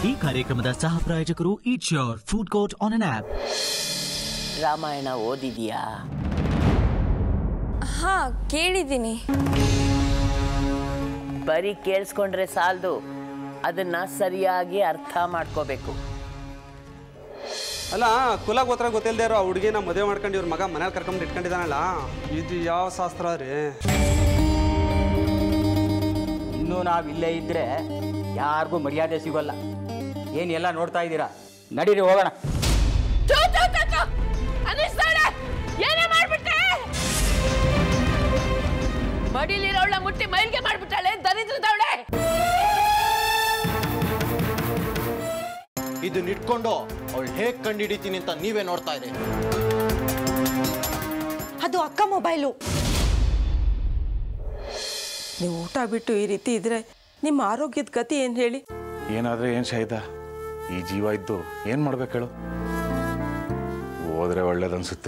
ಈ ಕಾರ್ಯಕ್ರಮದ ಸಹ ಪ್ರಾಯೋಜಕರು eat your food court on an app Ramayana ಓದಿದೀಯಾ ಹಾ ಕೇಳಿದ್ದೀನಿ ಬರೀ ಕೇಳಿಸ್ಕೊಂಡ್ರೆ ಸಾಲದು ಅದನ್ನ ಸರಿಯಾಗಿ ಅರ್ಥ ಮಾಡ್ಕೋಬೇಕು ಅಲ್ಲ ಕುಲ ಗೋತ್ರ ಗೊತ್ತಿಲ್ಲದೆ ಇರೋ ಆ ಹುಡುಗಿನ ಮದುವೆ ಮಾಡ್ಕೊಂಡು ಇವ್ರ ಮಗ ಮನೇಲಿ ಕರ್ಕೊಂಡು ಇಟ್ಕೊಂಡಿದ್ದಾನಲ್ಲ ಇದು ಯಾವ ಶಾಸ್ತ್ರ ರೀ ಇನ್ನೂ ನಾವು ಇಲ್ಲೇ ಇದ್ದರೆ ಯಾರಿಗೂ ಮರ್ಯಾದೆ ಸಿಗೋಲ್ಲ ಏನು ಎಲ್ಲ ನೋಡ್ತಾ ಇದ್ದೀರಾ ನಡೀರಿ ಹೋಗೋಣ ಏನೇ ಮಾಡ್ಬಿಟ್ಟೆ ಮಡಿಲಿರೋಳ ಮುಟ್ಟಿ ಮೈಲ್ಗೆ ಮಾಡ್ಬಿಟ್ಟಾಳೆ ದರಿದ್ರದವಳೆ ಇದನ್ನ ಇಟ್ಕೊಂಡು ಅವಳು ಹೇಗ್ ಕಂಡಿಡಿತೀನಿ ಅಂತ ನೀವೇ ನೋಡ್ತಾ ಇರಿ ಅದು ಅಕ್ಕ ಮೊಬೈಲು ನೀವು ಊಟ ಬಿಟ್ಟು ಈ ರೀತಿ ಇದ್ರೆ ನಿಮ್ಮ ಆರೋಗ್ಯದ ಗತಿ ಏನು ಹೇಳಿ ಏನಾದ್ರೆ ಏನು ಶಾಹಿದ ಈ ಜೀವ ಇದ್ದು ಏನು ಮಾಡ್ಬೇಕು ಹೇಳು ಹೋದ್ರೆ ಒಳ್ಳೇದನ್ಸುತ್ತೆ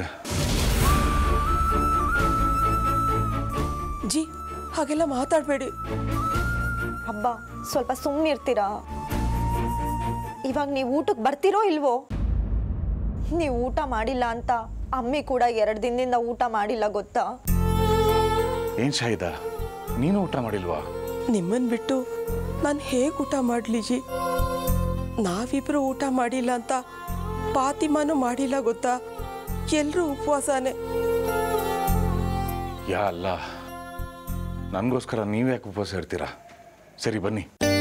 ಜಿ ಹಾಗೆಲ್ಲ ಮಾತಾಡಬೇಡಿ ಹಬ್ಬ ಸ್ವಲ್ಪ ಸುಮ್ಮನಿರ್ತೀರಾ ಇವಾಗ ನೀವು ಊಟಕ್ಕೆ ಬರ್ತೀರೋ ಇಲ್ವೋ ನೀವು ಊಟ ಮಾಡಿಲ್ಲ ಅಂತ ಅಮ್ಮಿ ಕೂಡ ಎರಡು ದಿನದಿಂದ ಊಟ ಮಾಡಿಲ್ಲ ಗೊತ್ತಾ ಏನು ಶಾಹಿದ ನೀನು ಊಟ ಮಾಡಿಲ್ವಾ ನಿಮ್ಮನ್ನು ಬಿಟ್ಟು ನಾನು ಹೇಗೆ ಊಟ ಮಾಡಲಿ ಜಿ ನಾವಿಬ್ರು ಊಟ ಮಾಡಿಲ್ಲ ಅಂತ ಪಾತಿಮಾನು ಮಾಡಿಲ್ಲ ಗೊತ್ತಾ ಎಲ್ಲರೂ ಉಪವಾಸನೇ ಯಾ ಅಲ್ಲ ನನಗೋಸ್ಕರ ನೀವು ಯಾಕೆ ಉಪವಾಸ ಇರ್ತೀರಾ ಸರಿ ಬನ್ನಿ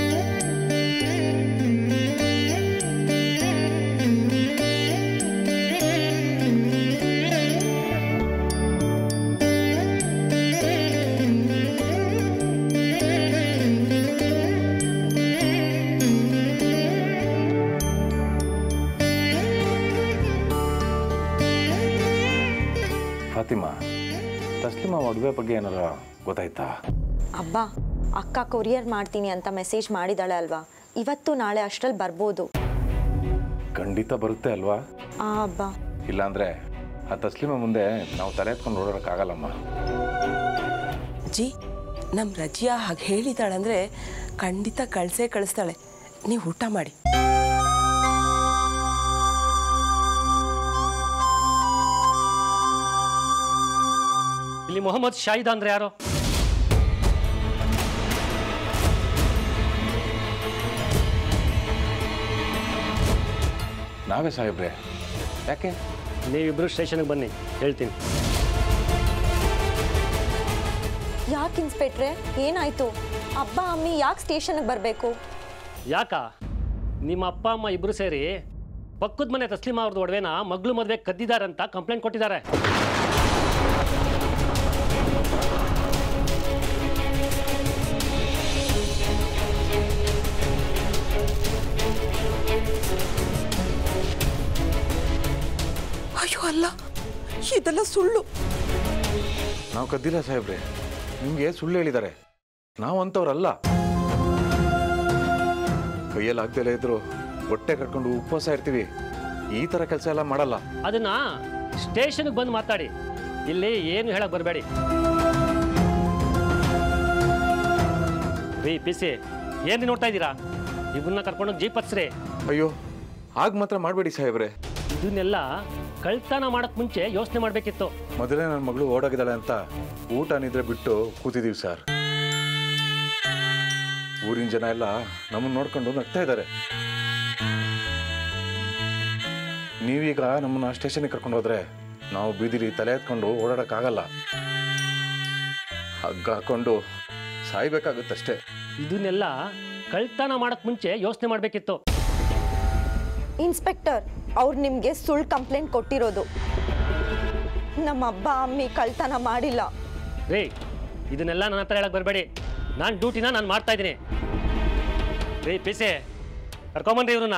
ಫಾತಿಮಾ ತಸ್ಲಿಮಾ ಮದುವೆ ಬಗ್ಗೆ ಏನಾರ ಗೊತ್ತಾಯ್ತಾ ಅಬ್ಬಾ ಅಕ್ಕ ಕೊರಿಯರ್ ಮಾಡ್ತೀನಿ ಅಂತ ಮೆಸೇಜ್ ಮಾಡಿದಾಳೆ ಅಲ್ವಾ ಇವತ್ತು ನಾಳೆ ಅಷ್ಟ್ರಲ್ಲಿ ಬರ್ಬೋದು ಖಂಡಿತ ಬರುತ್ತೆ ಅಲ್ವಾ ಆ ಅಬ್ಬಾ ಇಲ್ಲಾಂದ್ರೆ ಆ ತಸ್ಲಿಮಾ ಮುಂದೆ ನಾವು ತಲೆ ಎತ್ಕೊಂಡು ಓಡೋಕ್ಕಾಗಲ್ಲಮ್ಮ ಜಿ ನಮ್ಮ ರಜಿಯಾ ಹಾಗೆ ಹೇಳಿದಾಳಂದ್ರೆ ಖಂಡಿತ ಕಳ್ಸೇ ಕಳಿಸ್ತಾಳೆ ನೀವು ಊಟ ಮಾಡಿ ಇಲ್ಲಿ ಮೊಹಮ್ಮದ್ ಶಾಹಿದ್ ಅಂದ್ರೆ ಯಾರು ನಾವೇ ಸಾಹೇಬ್ರೆ ಯಾಕೆ ನೀವಿಬ್ರು ಸ್ಟೇಷನ್ಗೆ ಬನ್ನಿ ಹೇಳ್ತೀನಿ ಯಾಕೆ ಇನ್ಸ್ಪೆಕ್ಟ್ರೆ ಏನಾಯ್ತು ಅಬ್ಬ ಅಮ್ಮಿ ಯಾಕೆ ಸ್ಟೇಷನ್ಗೆ ಬರಬೇಕು ಯಾಕ ನಿಮ್ಮ ಅಪ್ಪ ಅಮ್ಮ ಇಬ್ರು ಸೇರಿ ಪಕ್ಕದ ಮನೆ ತಸ್ಲಿಮಾ ಅವ್ರದ್ದು ಒಡವೆನ ಮಗಳು ಮದುವೆ ಕದ್ದಿದ್ದಾರೆ ಅಂತ ಕಂಪ್ಲೇಂಟ್ ಕೊಟ್ಟಿದ್ದಾರೆ ಅಯ್ಯೋ ಅಲ್ಲ ಇದೆಲ್ಲ ಸುಳ್ಳು ನಾವು ಕದ್ದಿಲ್ಲ ಸಾಹೇಬ್ರೆ ನಿಮಗೆ ಸುಳ್ಳು ಹೇಳಿದ್ದಾರೆ ನಾವು ಅಂಥವ್ರಲ್ಲ ಕೈಯಲ್ಲಿ ಆಗ್ದಲೇ ಇದ್ರು ಹೊಟ್ಟೆ ಕಟ್ಕೊಂಡು ಉಪವಾಸ ಇರ್ತೀವಿ ಈ ಥರ ಕೆಲಸ ಎಲ್ಲ ಮಾಡಲ್ಲ ಅದನ್ನ ಸ್ಟೇಷನ್ಗೆ ಬಂದು ಮಾತಾಡಿ ಇಲ್ಲಿ ಏನು ಹೇಳಕ್ ಬರಬೇಡಿ ರೀ ಪಿಸಿ ಏನು ನೋಡ್ತಾ ಇದ್ದೀರಾ ಇವ್ರನ್ನ ಕರ್ಕೊಂಡೋಗಿ ಜೀಪ್ ಹತ್ಸ್ರಿ ಅಯ್ಯೋ ಆಗ ಮಾತ್ರ ಮಾಡಬೇಡಿ ಸಾಹೇಬ್ರೆ ಇದನ್ನೆಲ್ಲ ಕಳ್ತನ ಮಾಡಕ್ ಮುಂಚೆ ಯೋಚನೆ ಮಾಡಬೇಕಿತ್ತು ಮೊದಲೇ ನನ್ನ ಮಗಳು ಓಡೋಗಿದ್ದಾಳೆ ಅಂತ ಊಟ ನಿದ್ರೆ ಬಿಟ್ಟು ಕೂತಿದ್ದೀವಿ ಸರ್ ಊರಿನ ಜನ ಎಲ್ಲ ನಮ್ಮನ್ನ ನೋಡ್ಕೊಂಡು ನಗ್ತಾ ಇದ್ದಾರೆ ನೀವೀಗ ನಮ್ಮನ್ನ ಸ್ಟೇಷನ್ಗೆ ಕರ್ಕೊಂಡು ಹೋದ್ರೆ ನಾವು ಬೀದಿಲಿ ತಲೆ ಎತ್ಕೊಂಡು ಓಡಾಡಕ್ಕಾಗಲ್ಲ ಹಗ್ಗ ಹಾಕೊಂಡು ಸಾಯ್ಬೇಕಾಗುತ್ತಷ್ಟೇ ಇದನ್ನೆಲ್ಲ ಕಳ್ತನ ಮಾಡಕ್ ಮುಂಚೆ ಯೋಚನೆ ಮಾಡಬೇಕಿತ್ತು ಇನ್ಸ್ಪೆಕ್ಟರ್ ಅವ್ರು ನಿಮಗೆ ಸುಳ್ಳು ಕಂಪ್ಲೇಂಟ್ ಕೊಟ್ಟಿರೋದು ನಮ್ಮ ಅಬ್ಬ ಅಮ್ಮಿ ಕಳ್ತನ ಮಾಡಿಲ್ಲ ರೀ ಇದನ್ನೆಲ್ಲ ನನ್ನ ಹತ್ರ ಹೇಳಕ್ ಬರಬೇಡಿ ನಾನು ಡ್ಯೂಟಿನ ನಾನು ಮಾಡ್ತಾ ಇದ್ದೀನಿ ರೀ ಪಿಸೆ ಕರ್ಕೊಂಬನ್ರಿ ಇವ್ರನ್ನ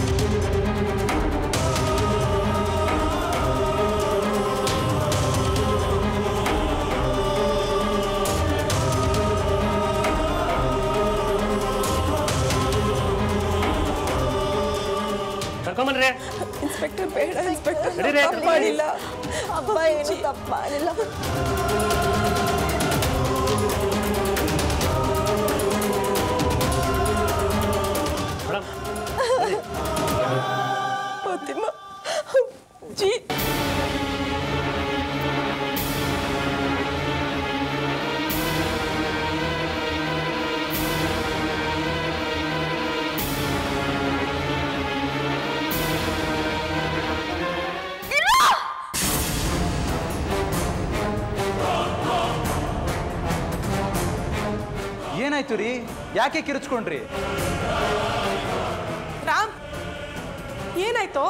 ಕರ್ಕೊಂಬನ್ರಿ ಇನ್ಸ್ಪೆಕ್ಟರ್ ಬೇಡ ಇನ್ಸ್ಪೆಕ್ಟರ್ ನಡೀರಿ. ತಪ್ಪು ಮಾಡಿಲ್ಲ ಅಬ್ಬ ಏನು ತಪ್ಪು ಮಾಡಿಲ್ಲ ಮೇಡಮ್ ಏನಾಯ್ತು ರೀ ಯಾಕೆ ಕಿರಿಚ್ಕೊಂಡ್ರಿ ರಾಮ್ ಏನಾಯ್ತು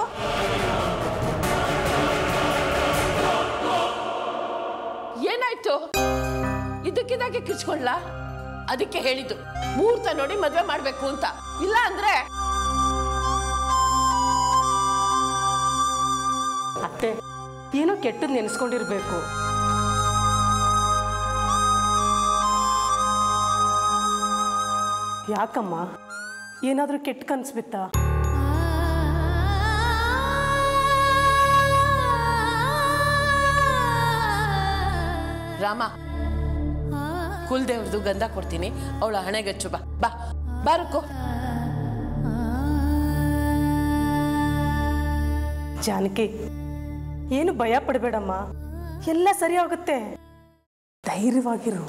ಏನಾಯ್ತು ಇದಕ್ಕಿದಾಗೆ ಕಿರ್ಚ್ಕೊಂಡ್ಲ ಅದಕ್ಕೆ ಹೇಳಿದ್ದು ಮುಹೂರ್ತ ನೋಡಿ ಮದ್ವೆ ಮಾಡ್ಬೇಕು ಅಂತ ಇಲ್ಲ ಅಂದ್ರೆ ಅತ್ತೆ ಏನೋ ಕೆಟ್ಟದ್ ನೆನೆಸ್ಕೊಂಡಿರ್ಬೇಕು ಯಾಕಮ್ಮ ಏನಾದರೂ ಕೆಟ್ಟ ಕನ್ಸು ಬಿತ್ತಾ ರಾಮ ಕುಲ್ದೇವ್ರದ್ದು ಗಂಧ ಕೊಡ್ತೀನಿ ಅವಳ ಹಣೆಗಚ್ಚು ಬಾ ಬಾ ಬಾರಕ್ಕೋ ಜಾನಕಿ ಏನು ಭಯ ಪಡಬೇಡಮ್ಮ ಎಲ್ಲ ಸರಿ ಆಗುತ್ತೆ ಧೈರ್ಯವಾಗಿರು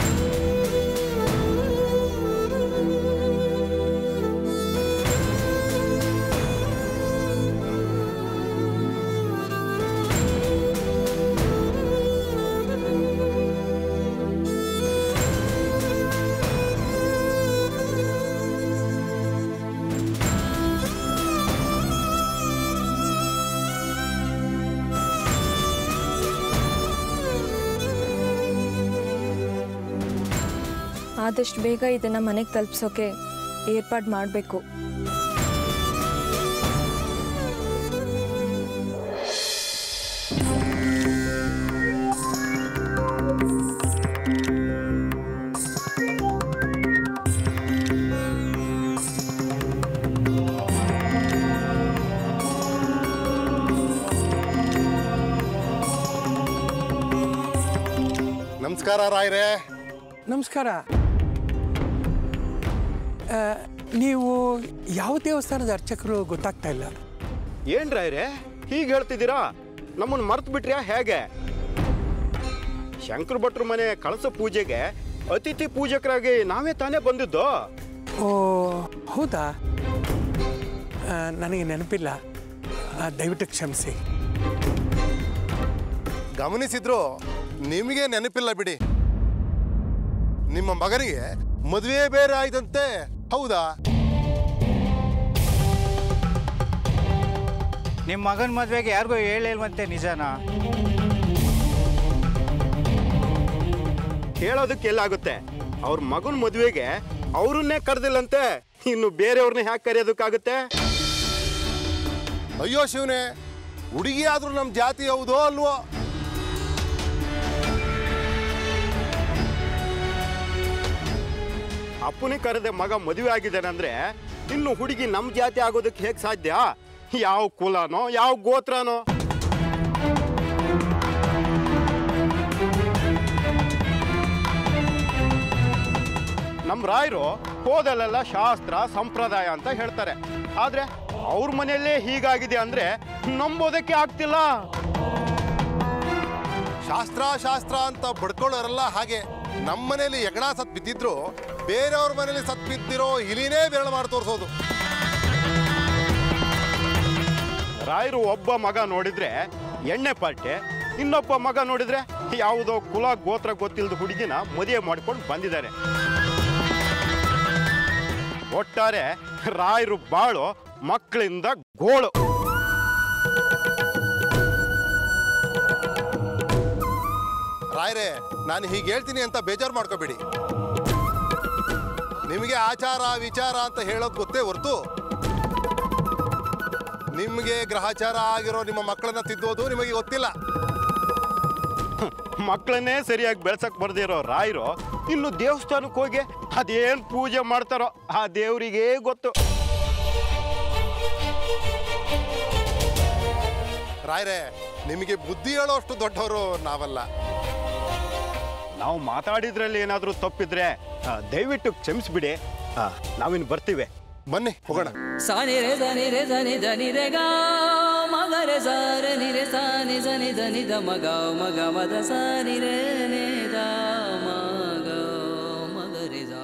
ಆದಷ್ಟು ಬೇಗ ಇದನ್ನು ಮನೆಗೆ ತಲುಪಿಸೋಕೆ ಏರ್ಪಾಡು ಮಾಡಬೇಕು ನಮಸ್ಕಾರ ರಾಯ್ರೆ ನಮಸ್ಕಾರ ಆ, ನೀವು ಯಾವ ದೇವಸ್ಥಾನದ ಅರ್ಚಕರು ಗೊತ್ತಾಗ್ತಾ ಇಲ್ಲ ಏನ್ ರಾಯ್ರೆ ಹೀಗೆ ಹೇಳ್ತಿದ್ದೀರಾ ನಮ್ಮನ್ನು ಮರ್ತು ಬಿಟ್ರ್ಯಾ ಹೇಗೆ ಶಂಕರ ಭಟ್ರ ಮನೆ ಕಳಸ ಪೂಜೆಗೆ ಅತಿಥಿ ಪೂಜಕರಾಗಿ ನಾವೇ ತಾನೇ ಬಂದಿದ್ದು ಓ ಹೌದಾ ಆ, ನನಗೆ ನೆನಪಿಲ್ಲ ಆ, ದಯವಿಟ್ಟು ಕ್ಷಮಿಸಿ ಗಮನಿಸಿದ್ರು ನಿಮಗೆ ನೆನಪಿಲ್ಲ ಬಿಡಿ ನಿಮ್ಮ ಮಗನಿಗೆ ಮದುವೆ ಬೇರೆ ಆಯ್ತಂತೆ ಹೌದಾ ನಿಮ್ಮ ಮಗನ ಮದುವೆಗೆ ಯಾರಿಗೂ ಹೇಳಿಲ್ವಂತೆ ನಿಜನಾ ಹೇಳೋದಕ್ಕೆ ಎಲ್ಲಾಗುತ್ತೆ ಅವ್ರ ಮಗನ ಮದುವೆಗೆ ಅವ್ರನ್ನೇ ಕರೆದಿಲ್ಲಂತೆ ಇನ್ನು ಬೇರೆಯವ್ರನ್ನ ಹ್ಯಾಕೆ ಕರೆಯೋದಕ್ಕಾಗುತ್ತೆ ಅಯ್ಯೋ ಶಿವನೇ ಹುಡುಗಿ ಆದ್ರೂ ನಮ್ಮ ಜಾತಿ ಹೌದೋ ಅಲ್ವೋ ಅಪ್ಪನೇ ಕರೆದೆ ಮಗ ಮದುವೆ ಆಗಿದ್ದಾನೆ ಅಂದ್ರೆ ಇನ್ನು ಹುಡುಗಿ ನಮ್ಮ ಜಾತಿ ಆಗೋದಕ್ಕೆ ಹೇಗೆ ಸಾಧ್ಯ ಯಾವ ಕುಲನೋ ಯಾವ ಗೋತ್ರನೋ ನಮ್ಮ ರಾಯರು ಹೋದಲ್ಲೆಲ್ಲ ಶಾಸ್ತ್ರ ಸಂಪ್ರದಾಯ ಅಂತ ಹೇಳ್ತಾರೆ ಆದ್ರೆ ಅವ್ರ ಮನೆಯಲ್ಲೇ ಹೀಗಾಗಿದೆ ಅಂದ್ರೆ ನಂಬೋದಕ್ಕೆ ಆಗ್ತಿಲ್ಲ ಶಾಸ್ತ್ರ ಶಾಸ್ತ್ರ ಅಂತ ಬಡ್ಕೊಳ್ಳೋರೆಲ್ಲ ಹಾಗೆ ನಮ್ಮ ಮನೇಲಿ ಎಗಡ ಸತ್ ಬಿದ್ದಿದ್ರು ಬೇರೆಯವ್ರ ಮನೇಲಿ ಸತ್ ಬಿದ್ದಿರೋ ಇಲಿನೇ ಬೆರಳು ಮಾಡಿ ತೋರಿಸೋದು ರಾಯರು ಒಬ್ಬ ಮಗ ನೋಡಿದ್ರೆ ಎಣ್ಣೆ ಪಾರ್ಟಿ ಇನ್ನೊಬ್ಬ ಮಗ ನೋಡಿದ್ರೆ ಯಾವುದೋ ಕುಲ ಗೋತ್ರ ಗೊತ್ತಿಲ್ಲದ ಹುಡುಗಿನ ಮದುವೆ ಮಾಡ್ಕೊಂಡು ಬಂದಿದ್ದಾರೆ ಒಟ್ಟಾರೆ ರಾಯರು ಬಾಳು ಮಕ್ಕಳಿಂದ ಗೋಳು ರಾಯ್ರೆ ನಾನು ಹೀಗೆ ಹೇಳ್ತೀನಿ ಅಂತ ಬೇಜಾರು ಮಾಡ್ಕೋಬೇಡಿ ನಿಮಗೆ ಆಚಾರ ವಿಚಾರ ಅಂತ ಹೇಳೋದು ಗೊತ್ತೇ ಹೊರ್ತು ನಿಮಗೆ ಗ್ರಹಚಾರ ಆಗಿರೋ ನಿಮ್ಮ ಮಕ್ಕಳನ್ನ ತಿದ್ದೋದು ನಿಮಗೆ ಗೊತ್ತಿಲ್ಲ ಮಕ್ಕಳನ್ನೇ ಸರಿಯಾಗಿ ಬೆಳ್ಸಕ್ ಬರ್ದಿರೋ ರಾಯರು ಇನ್ನು ದೇವಸ್ಥಾನಕ್ಕೆ ಹೋಗಿ ಅದೇನ್ ಪೂಜೆ ಮಾಡ್ತಾರೋ ಆ ದೇವರಿಗೇ ಗೊತ್ತು ರಾಯ್ರೆ ನಿಮಗೆ ಬುದ್ಧಿ ಹೇಳೋಷ್ಟು ದೊಡ್ಡವರು ನಾವಲ್ಲ ನಾವು ಮಾತಾಡಿದ್ರಲ್ಲಿ ಏನಾದರೂ ತಪ್ಪಿದ್ರೆ ಆ, ದಯವಿಟ್ಟು ಕ್ಷಮಿಸ್ಬಿಡಿ ಆ, ನಾವಿನ್ನು ಬರ್ತೀವಿ ಬನ್ನಿ ಹೋಗೋಣ सा नि रे ध नि रे ध नि ध नि रे गा म ग रे सा रे नि रे सा नि ज नि ध नि ध म ग म ग म ध सा नि रे नि ध म ग म ग रे ಸ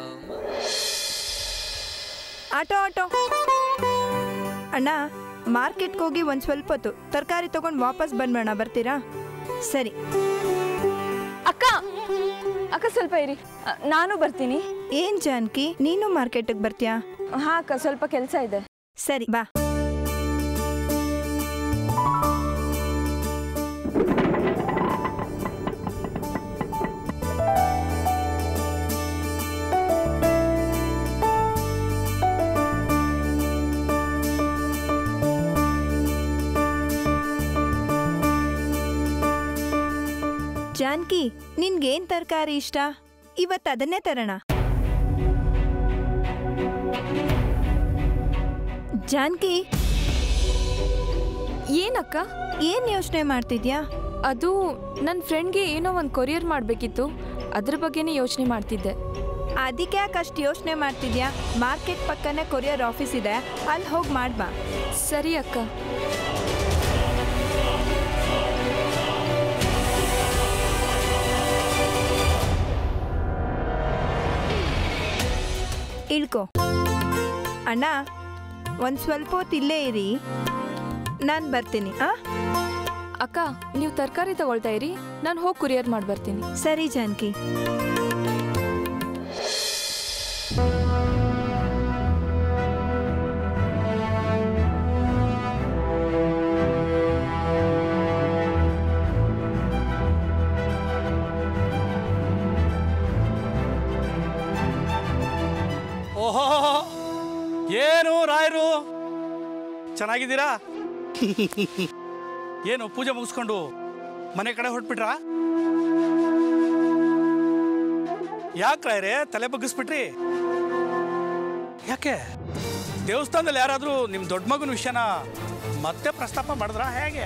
ಆಟೋ ಆಟೋ ಅಣ್ಣ ಮಾರ್ಕೆಟ್ಗೆ ಹೋಗಿ ಒಂದು ಸ್ವಲ್ಪ ಹೊತ್ತು ತರಕಾರಿ ತಗೊಂಡು ವಾಪಸ್ ಬಂದ್ಬೇಡ ಬರ್ತೀರಾ ಸರಿ ಅಕ್ಕ ಅಕ್ಕ ಸ್ವಲ್ಪ ಇರಿ ಅ, ನಾನು ಬರ್ತೀನಿ ಏನ್ ಜಾನಕಿ ನೀನು ಮಾರ್ಕೆಟಿಗೆ ಬರ್ತೀಯಾ ಹಾ ಅಕ್ಕ ಸ್ವಲ್ಪ ಕೆಲಸ ಇದೆ ಸರಿ ಬಾ ಜಾನಕಿ ನಿನ್ಗೇನ್ ತರಕಾರಿ ಇಷ್ಟ ಇವತ್ತು ಅದನ್ನೇ ತರೋಣ ಜಾನಕಿ ಏನಕ್ಕ ಏನ್ ಯೋಚನೆ ಮಾಡ್ತಿದ್ಯಾ ಅದು ನನ್ನ ಫ್ರೆಂಡ್ಗೆ ಏನೋ ಒಂದು ಕೊರಿಯರ್ ಮಾಡಬೇಕಿತ್ತು ಅದ್ರ ಬಗ್ಗೆನೇ ಯೋಚನೆ ಮಾಡ್ತಿದ್ದೆ ಅದಕ್ಕೆ ಯಾಕೆ ಅಷ್ಟು ಯೋಚನೆ ಮಾಡ್ತಿದ್ಯಾ ಮಾರ್ಕೆಟ್ ಪಕ್ಕನೇ ಕೊರಿಯರ್ ಆಫೀಸ್ ಇದೆ ಅಲ್ಲಿ ಹೋಗಿ ಮಾಡ್ಬಾ ಸರಿ ಅಕ್ಕ ಇಳ್ಕೊ ಅಣ್ಣ ಒಂದು ಸ್ವಲ್ಪ ಹೊತ್ತು ಇಲ್ಲೇ ಇರಿ ನಾನು ಬರ್ತೀನಿ ಆ ಅಕ್ಕ ನೀವು ತರಕಾರಿ ತಗೊಳ್ತಾ ಇರಿ ನಾನು ಹೋಗಿ ಕುರಿಯರ್ ಮಾಡಿ ಬರ್ತೀನಿ ಸರಿ ಜಾನಕಿ ಓಹೋ ಏನು ರಾಯರು ಚೆನ್ನಾಗಿದ್ದೀರಾ ಏನು ಪೂಜೆ ಮುಗಿಸ್ಕೊಂಡು ಮನೆ ಕಡೆ ಹೊರಟ್ಬಿಟ್ರಾ ಯಾಕೆ ರಾಯರೇ ತಲೆ ಬಗ್ಗಿಸ್ಬಿಟ್ರಿ ಯಾಕೆ ದೇವಸ್ಥಾನದಲ್ಲಿ ಯಾರಾದರೂ ನಿಮ್ಮ ದೊಡ್ಡ ಮಗನ ವಿಷಯನ ಮತ್ತೆ ಪ್ರಸ್ತಾಪ ಮಾಡಿದ್ರಾ ಹೇಗೆ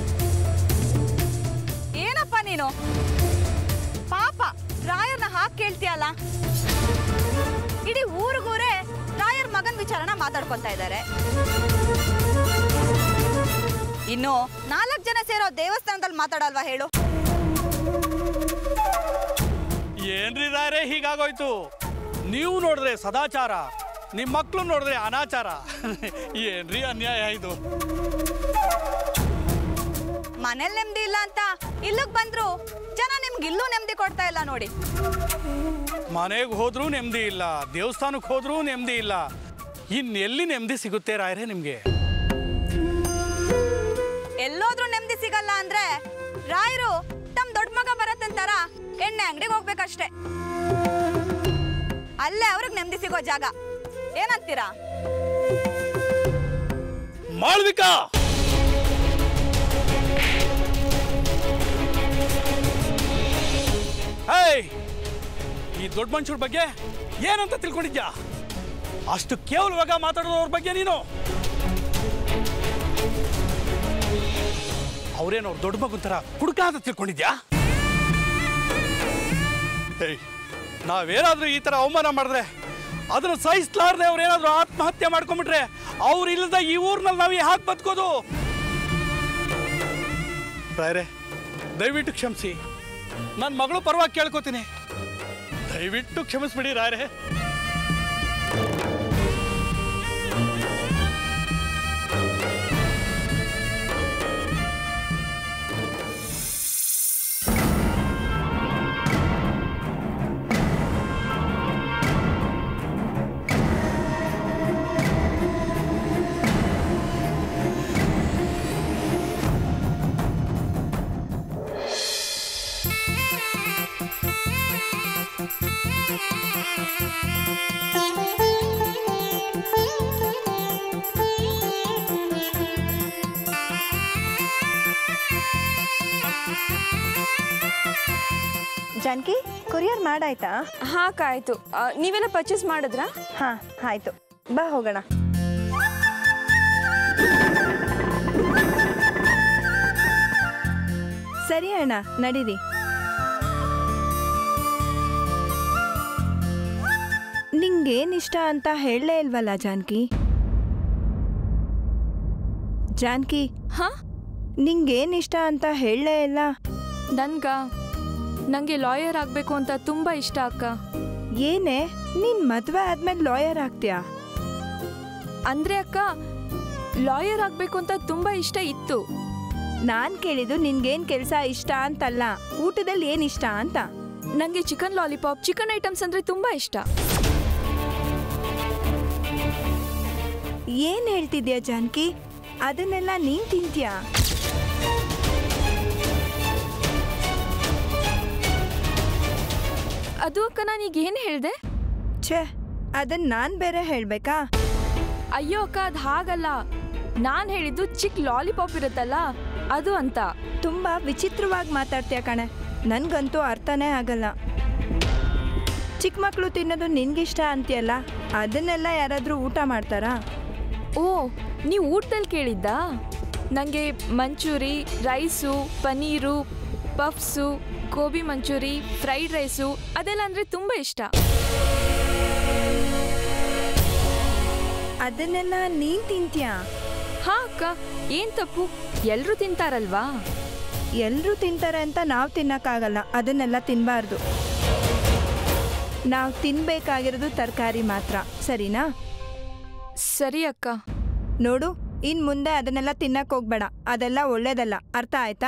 ಏನಪ್ಪ ನೀನು ಪಾಪ ರಾಯರ್ನ ಹಾಕ್ ಕೇಳ್ತೀಯಲ್ಲ ಇಡೀ ಊರಿಗೂರೇ ರಾಯರ್ ಮಗನ್ ವಿಚಾರನ ಮಾತಾಡ್ಕೊತಾ ಇದ್ದಾರೆ ಇನ್ನು ನಾಲ್ಕು ಜನ ಸೇರೋ ದೇವಸ್ಥಾನದಲ್ಲಿ ಮಾತಾಡಲ್ವಾ ಹೇಳು ಏನ್ರಿ ರಾಯರೇ ಹೀಗಾಗೋಯ್ತು ನೀವು ನೋಡಿದ್ರೆ ಸದಾಚಾರ ನಿಮ್ಮ ಮಕ್ಕಳು ನೋಡಿದ್ರೆ ಅನಾಚಾರ ಏನ್ರಿ ಅನ್ಯಾಯ ಇದು ಮನೇಲಿ ನೆಮ್ಮದಿ ಇಲ್ಲ ಅಂತ ಇಲ್ಲಿಗೆ ಬಂದ್ರು ಜನ ನಿಮ್ಗೆ ಇಲ್ಲೂ ನೆಮ್ಮದಿ ಕೊಡ್ತಾ ಇಲ್ಲ ನೋಡಿ ಮನೆಗೆ ಹೋದ್ರೂ ನೆಮ್ಮದಿ ಇಲ್ಲ ದೇವಸ್ಥಾನಕ್ಕೆ ಹೋದ್ರೂ ನೆಮ್ಮದಿ ಇಲ್ಲ ಇನ್ನೆಲ್ಲಿ ನೆಮ್ಮದಿ ಸಿಗುತ್ತೆ ರಾಯರೇ ನಿಮಗೆ ಎಲ್ಲೋದ್ರೂ ನೆಮ್ಮದಿ ಸಿಗಲ್ಲ ಅಂದ್ರೆ ರಾಯರು ತಮ್ಮ ದೊಡ್ಡ ಮಗ ಬರತ್ತಂತಾರ ಎಣ್ಣೆ ಅಂಗಡಿಗೆ ಹೋಗ್ಬೇಕಷ್ಟೇ ಅಲ್ಲೇ ಅವ್ರಿಗೆ ನೆಮ್ಮದಿ ಸಿಗೋ ಜಾಗ ಏನಂತೀರಾ ಮಾಳ್ವಿಕಾ ಹೇಯ್ ಈ ದೊಡ್ಡ ಮನುಷ್ಯರ ಬಗ್ಗೆ ಏನಂತ ತಿಳ್ಕೊಂಡಿದ್ಯಾ ಅಷ್ಟು ಕೇವಲವಾಗ ಮಾತಾಡೋದ್ರ ಬಗ್ಗೆ ನೀನು ಅವ್ರೇನೋ ಅವ್ರ ದೊಡ್ಡ ಮಗು ಥರ ಕುಡ್ಕ ಅಂತ ತಿಳ್ಕೊಂಡಿದ್ಯಾ ಹೇಯ್ ನಾವೇನಾದ್ರೂ ಈ ಥರ ಅವಮಾನ ಮಾಡಿದ್ರೆ ಅದನ್ನು ಸಹಿಸ್ಲಾರ್ದೆ ಅವ್ರೇನಾದ್ರೂ ಆತ್ಮಹತ್ಯೆ ಮಾಡ್ಕೊಂಡ್ಬಿಟ್ರೆ ಅವ್ರು ಇಲ್ಲದ ಈ ಊರ್ನಲ್ಲಿ ನಾವು ಹಾಕಿ ಬದುಕೋದು ರಾಯರೇ ದಯವಿಟ್ಟು ಕ್ಷಮಿಸಿ ನನ್ನ ಮಗಳು ಪರವಾಗಿ ಕೇಳ್ಕೊತೀನಿ ದಯವಿಟ್ಟು ಕ್ಷಮಿಸ್ಬಿಡಿ ರಾಯರೇ ಜಾನಕಿ ಕೊರಿಯರ್ ಮಾಡಾಯ್ತಾ ಹಾ ಅಕ್ಕ ಆಯ್ತು ಆ, ನೀವೆಲ್ಲ ಪರ್ಚೇಸ್ ಮಾಡಿದ್ರಾ ಹಾ ಆಯ್ತು ಬಾ ಹೋಗೋಣ ಸರಿ ಅಣ್ಣ ನಡೀರಿ ನಿಂಗೇನ್ ಇಷ್ಟ ಅಂತ ಹೇಳಲೇ ಇಲ್ವಲ್ಲ ಜಾನಕಿ ಜಾನಕಿ ಹಾ ನಿಂಗೇನ್ ಇಷ್ಟ ಅಂತ ಹೇಳಲೇ ಇಲ್ಲ ನನ್ಗ ನಂಗೆ ಲಾಯರ್ ಆಗಬೇಕು ಅಂತ ತುಂಬಾ ಇಷ್ಟ ಅಕ್ಕ ಏನೇ ನೀನ್ ಮದ್ವೆ ಆದ್ಮೇಲೆ ಲಾಯರ್ ಆಗ್ತೀಯಾ ಅಂದ್ರೆ ಅಕ್ಕ ಲಾಯರ್ ಆಗಬೇಕು ಅಂತ ತುಂಬಾ ಇಷ್ಟ ಇತ್ತು ನಾನ್ ಕೇಳಿದ್ದು ನಿನ್ಗೇನ್ ಕೆಲಸ ಇಷ್ಟ ಅಂತಲ್ಲ ಊಟದಲ್ಲಿ ಏನ್ ಇಷ್ಟ ಅಂತ ನನಗೆ ಚಿಕನ್ ಲಾಲಿಪಾಪ್ ಚಿಕನ್ ಐಟಮ್ಸ್ ಅಂದರೆ ತುಂಬ ಇಷ್ಟ ಏನ್ ಹೇಳ್ತಿದ್ಯಾ ಜಾನಕಿ ಅದನ್ನೆಲ್ಲ ನೀನ್ ತಿಂತ್ಯಾ ಅದು ಅಕ್ಕ ನಾನೀಗ ಏನು ಹೇಳಿದೆ ಛೇ ಅದನ್ನ ನಾನ್ ಬೇರೆ ಹೇಳ್ಬೇಕಾ ಅಯ್ಯೋ ಅಕ್ಕ ಅದು ಹಾಗಲ್ಲ ನಾನು ಹೇಳಿದ್ದು ಚಿಕ್ಕ ಲಾಲಿಪಾಪ್ ಇರುತ್ತಲ್ಲ ಅದು ಅಂತ ತುಂಬಾ ವಿಚಿತ್ರವಾಗಿ ಮಾತಾಡ್ತೀಯ ಕಣೆ ನನ್ಗಂತೂ ಅರ್ಥನೇ ಆಗಲ್ಲ ಚಿಕ್ಕ ಮಕ್ಕಳು ತಿನ್ನೋದು ನಿನ್ಗಿಷ್ಟ ಅಂತೀಯಲ್ಲ ಅದನ್ನೆಲ್ಲ ಯಾರಾದರೂ ಊಟ ಮಾಡ್ತಾರಾ ಓ ನೀವು ಊಟದಲ್ಲಿ ಕೇಳಿದ್ದಾ ನನಗೆ manchurian rice paneer puffs gobi manchurian fried rice ಅದೆಲ್ಲ ಅಂದರೆ ತುಂಬ ಇಷ್ಟ ಅದನ್ನೆಲ್ಲ ನೀನ್ ತಿಂತ್ಯಾ ಹಾ ಅಕ್ಕ ಏನು ತಪ್ಪು ಎಲ್ಲರೂ ತಿಂತಾರಲ್ವಾ ಎಲ್ಲರೂ ತಿಂತಾರೆ ಅಂತ ನಾವು ತಿನ್ನಕ್ಕಾಗಲ್ಲ ಅದನ್ನೆಲ್ಲ ತಿನ್ನಬಾರ್ದು ನಾವು ತಿನ್ಬೇಕಾಗಿರೋದು ತರಕಾರಿ ಮಾತ್ರ ಸರಿನಾ ಸರಿ ಅಕ್ಕ ನೋಡು ಇನ್ ಮುಂದೆ ಅದನ್ನೆಲ್ಲ ತಿನ್ನಕ್ ಹೋಗ್ಬೇಡ ಅದೆಲ್ಲ ಒಳ್ಳೇದಲ್ಲ ಅರ್ಥ ಆಯ್ತಾ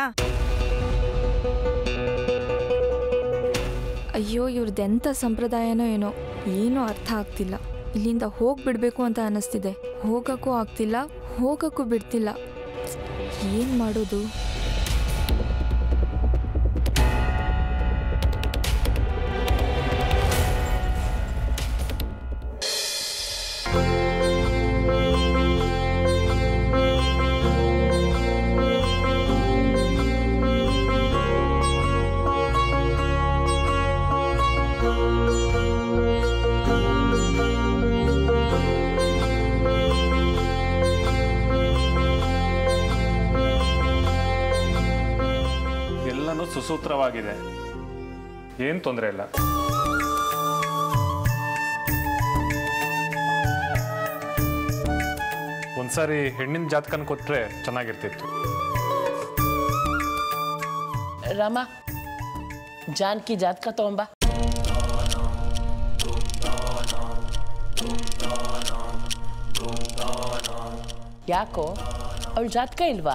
ಅಯ್ಯೋ ಇವ್ರದ್ದೆಂಥ ಸಂಪ್ರದಾಯನೋ ಏನೋ ಏನೂ ಅರ್ಥ ಆಗ್ತಿಲ್ಲ ಇಲ್ಲಿಂದ ಹೋಗ್ಬಿಡ್ಬೇಕು ಅಂತ ಅನ್ನಿಸ್ತಿದೆ ಹೋಗಕ್ಕೂ ಆಗ್ತಿಲ್ಲ ಹೋಗಕ್ಕೂ ಬಿಡ್ತಿಲ್ಲ ಏನು ಮಾಡೋದು ಎಲ್ಲನೂ ಸುಸೂತ್ರವಾಗಿದೆ ಏನು ತೊಂದರೆ ಇಲ್ಲ ಒಂದ್ಸಾರಿ ಹೆಣ್ಣಿನ ಜಾತಕನ ಕೊಟ್ರೆ ಚೆನ್ನಾಗಿರ್ತಿತ್ತು ರಾಮ ಜಾನಕಿ ಜಾತಕ ತಗೊಂಬ ಯಾಕೋ ಅವಳ ಜಾತಕ ಇಲ್ವಾ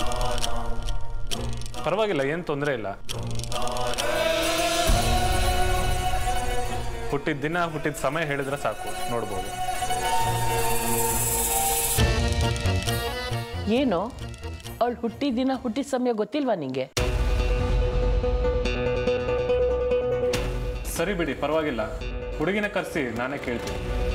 ಪರವಾಗಿಲ್ಲ ಏನು ತೊಂದರೆ ಇಲ್ಲ ಹುಟ್ಟಿದ ದಿನ ಹುಟ್ಟಿದ ಸಮಯ ಹೇಳಿದ್ರೆ ಸಾಕು ನೋಡ್ಬೋದು ಏನು ಅವಳು ಹುಟ್ಟಿದ ದಿನ ಹುಟ್ಟಿದ ಸಮಯ ಗೊತ್ತಿಲ್ವಾ ನಿಂಗೆ ಸರಿ ಬಿಡಿ ಪರವಾಗಿಲ್ಲ ಹುಡುಗಿನ ಕರೆಸಿ ನಾನೇ ಕೇಳ್ತೀನಿ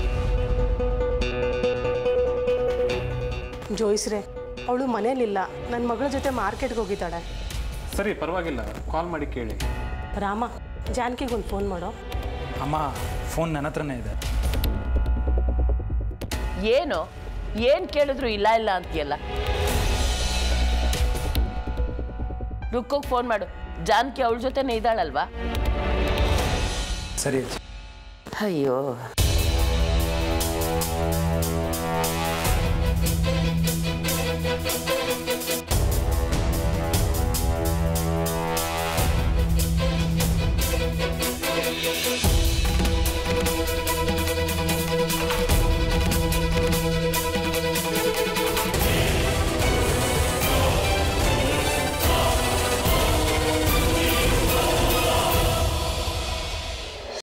ಜೋಯಿಸ್ರೆ ಅವಳು ಮನೇಲಿಲ್ಲ ನನ್ನ ಮಗಳ ಜೊತೆ ಮಾರ್ಕೆಟ್ಗೆ ಹೋಗಿದ್ದಾಳೆ ಸರಿ ಪರವಾಗಿಲ್ಲ ಕಾಲ್ ಮಾಡಿ ಕೇಳಿ ರಾಮ ಜಾನಕಿಗೊಂದು ಫೋನ್ ಮಾಡೋ ಅಮ್ಮ ಫೋನ್ ನನ್ನ ಹತ್ರನೇ ಇದೆ ಏನು ಏನ್ ಕೇಳಿದ್ರು ಇಲ್ಲ ಇಲ್ಲ ಅಂತೀಯಲ್ಲ ರುಕ್ಕೋಗ್ ಫೋನ್ ಮಾಡು ಜಾನಕಿ ಅವಳ ಜೊತೆನೇ ಇದ್ದಾಳಲ್ವಾ ಸರಿ ಅಯ್ಯೋ